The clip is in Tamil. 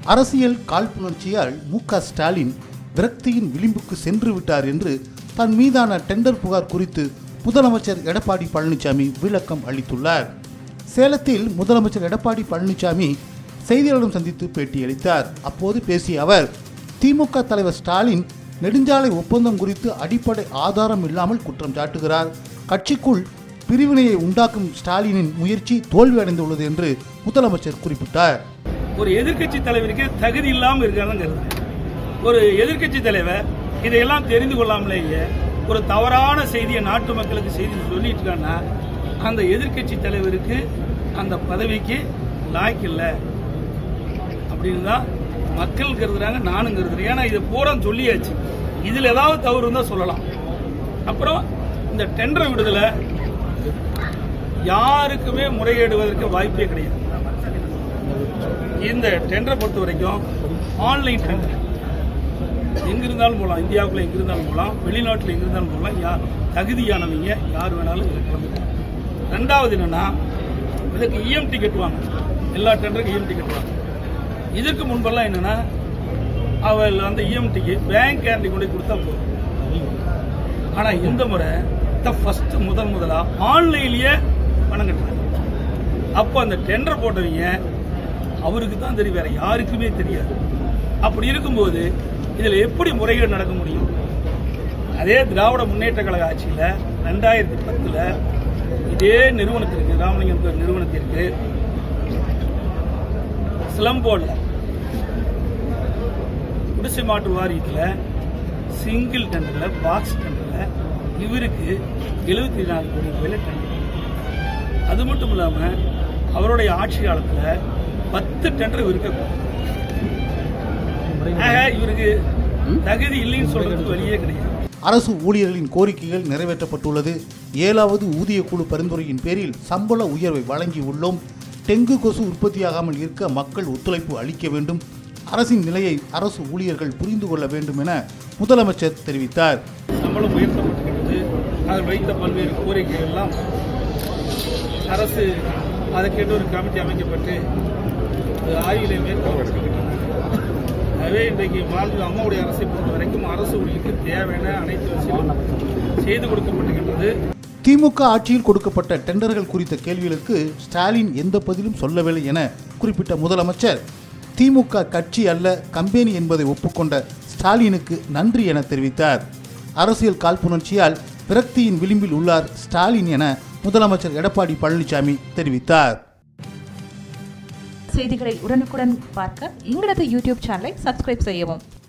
அரசியல் காழ்ப்புணர்ச்சியால் மு க ஸ்டாலின் விரக்தியின் விளிம்புக்கு சென்று விட்டார் என்று தன் மீதான டெண்டர் புகார் குறித்து முதலமைச்சர் எடப்பாடி பழனிசாமி விளக்கம் அளித்துள்ளார் சேலத்தில் முதலமைச்சர் எடப்பாடி பழனிசாமி செய்தியாளர்களிடம் சந்தித்து பேட்டியளித்தார் அப்போது பேசிய அவர் திமுக தலைவர் ஸ்டாலின் நெடுஞ்சாலை ஒப்பந்தம் குறித்து அடிப்படை ஆதாரம் இல்லாமல் குற்றம் சாட்டுகிறார் கட்சிக்குள் பிரிவினையை உண்டாக்கும் ஸ்டாலினின் முயற்சி தோல்வியடைந்துள்ளது என்று முதலமைச்சர் குறிப்பிட்டார் ஒரு எதிர்க்கட்சி தலைவருக்கு தகுதி இல்லாம இருக்காருன்னு ஒரு எதிர்க்கட்சி தலைவர் இதையெல்லாம் தெரிந்து கொள்ளாமலேயே ஒரு தவறான செய்தியை நாட்டு மக்களுக்கு செய்தி சொல்லிட்டு இருக்காங்கன்னா அந்த எதிர்க்கட்சி தலைவருக்கு அந்த பதவிக்கு லாய்க்கு இல்லை அப்படின்னு தான் மக்கள் கருதுறாங்க நானும் கருதுறேன் ஏன்னா இதை பூரா சொல்லியாச்சு இதுல ஏதாவது தவறு இருந்தா சொல்லலாம் அப்புறம் இந்த டெண்டர் விடுதலை யாருக்குமே முறையேடுவதற்கு வாய்ப்பே கிடையாது இந்த டெண்டரை பொறுத்த வரைக்கும் ஆன்லைன் டெண்டர் எங்க இருந்தாலும் போகலாம் இந்தியாவுக்குள்ள எங்க இருந்தாலும் போகலாம் வெளிநாட்டில் எங்க இருந்தாலும் போகலாம் யார் தகுதியானவங்க யார் வேணாலும் இதில் கலந்துக்கலாம் ரெண்டாவது என்னன்னா இதுக்கு இஎம் டிக்கெட் வாங்க எல்லா டெண்டருக்கும் இஎம் டிக்கெட் வாங்க இதற்கு முன்பெல்லாம் என்னன்னா அவள் அந்த இஎம் டிக்கெட் பேங்க் கேரண்டி கொண்டு போய் கொடுத்தா போதும் ஆனா இந்த முறை ஃபர்ஸ்ட் முதல் முதலா ஆன்லைன்லயே பணம் கட்டுறாங்க அப்போ அந்த டெண்டர் போட்டவங்க அவருக்கு தான் தெரியும் வேற யாருக்குமே தெரியாது அப்படி இருக்கும்போது இதுல எப்படி முறைகேடு நடக்க முடியும் அதே திராவிட முன்னேற்ற கழக ஆட்சியில ரெண்டாயிரத்தி பத்துல இதே நிறுவனத்திற்கு ராமலிங்கம் பேர் நிறுவனத்திற்கு சிலம்போல்ல குடிசை மாற்று வாரியத்தில் சிங்கிள் டெண்டர்ல பாக்ஸ் டெண்டர்ல இவருக்கு எழுபத்தி நாலு கோடி ரூபாயில டெண்டர் அது மட்டும் இல்லாம அவருடைய ஆட்சி காலத்துல பத்து டெண்டர் இவருக்கு கொடுத்தாங்க. ஆக இவருக்கு தகுதி இல்லைன்னு சொல்றதுக்கு வழியே கிடையாது அரசு ஊழியர்களின் கோரிக்கைகள் நிறைவேற்றப்பட்டுள்ளது ஏழாவது ஊதிய குழு பரிந்துரையின் பேரில் சம்பள உயர்வை வழங்கி உள்ளோம் டெங்கு கொசு உற்பத்தியாகாமல் இருக்க மக்கள் ஒத்துழைப்பு அளிக்க வேண்டும் அரசின் நிலையை அரசு ஊழியர்கள் புரிந்து கொள்ள வேண்டும் என முதலமைச்சர் தெரிவித்தார் சம்பளம் உயர்த்தப்பட்டிருக்கிறது அதில் வைத்த பல்வேறு கோரிக்கைகள் எல்லாம் அரசு அதை கேட்டு ஒரு கமிட்டி அமைக்கப்பட்டு அது ஆய்விலை மேற்கொள்ளப்பட்டிருக்கின்றன எனவே இன்றைக்கு வாழ்வு அம்மாவுடைய அரசை பொறுத்த வரைக்கும் அரசு ஊழியருக்கு தேவையான அனைத்து வசதிகளும் செய்து கொடுக்கப்பட்டிருக்கின்றது திமுக ஆட்சியில் கொடுக்கப்பட்ட டெண்டர்கள் குறித்த கேள்விகளுக்கு ஸ்டாலின் எந்த பதிலும் சொல்லவில்லை என குறிப்பிட்ட முதலமைச்சர் திமுக கட்சி அல்ல கம்பெனி என்பதை ஒப்புக்கொண்ட ஸ்டாலினுக்கு நன்றி என தெரிவித்தார் அரசியல் காழ்ப்புணர்ச்சியால் விரக்தியின் விளிம்பில் உள்ளார் ஸ்டாலின் என முதலமைச்சர் எடப்பாடி பழனிசாமி தெரிவித்தார் செய்திகளை உடனுக்குடன் பார்க்க எங்களது யூடியூப் சேனலை சப்ஸ்கிரைப் செய்யவும்